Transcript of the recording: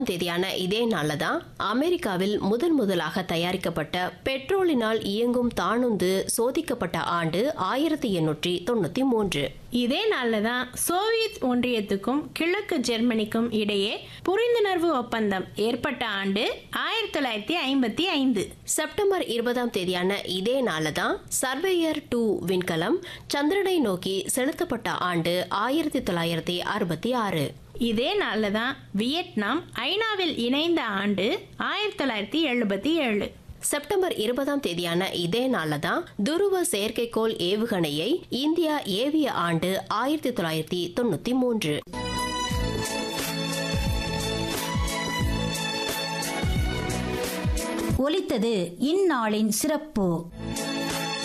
தேதியான இதே நாள்ல தான் அமெரிக்காவில் முதன் முதலாக தயாரிக்கப்பட்ட பெட்ரோலினால் இயங்கும் தானுந்து சோதிக்கப்பட்ட ஆண்டு ஆயிரத்தி எண்ணூற்றி தொண்ணூத்தி மூன்று இதே நாள்ல தான் சோவியத் ஒன்றியத்துக்கும் கிழக்கு ஜெர்மனிக்கும் இடையே புரிந்துணர்வு ஒப்பந்தம் ஏற்பட்ட ஆண்டு ஆயிரத்தி தொள்ளாயிரத்தி ஐம்பத்தி ஐந்து செப்டம்பர் இருபதாம் தேதியான இதே நாள்ல தான் சர்வேயர் டூ விண்கலம் சந்திரனை நோக்கி செலுத்தப்பட்ட ஆண்டு ஆயிரத்தி தொள்ளாயிரத்தி அறுபத்தி ஆறு இதே நாள்ல தான் வியட்நாம் ஐநாவில் இணைந்த ஆண்டு ஆயிரத்தி தொள்ளாயிரத்தி எழுபத்தி ஏழு செப்டம்பர் இருபதாம் தேதியான இதே நாள்ல தான் துருவ செயற்கைக்கோள் ஏவுகணையை இந்தியா ஏவிய ஆண்டு ஆயிரத்தி தொள்ளாயிரத்தி தொண்ணூத்தி மூன்று ஒலித்தது இந்நாளின் சிறப்பு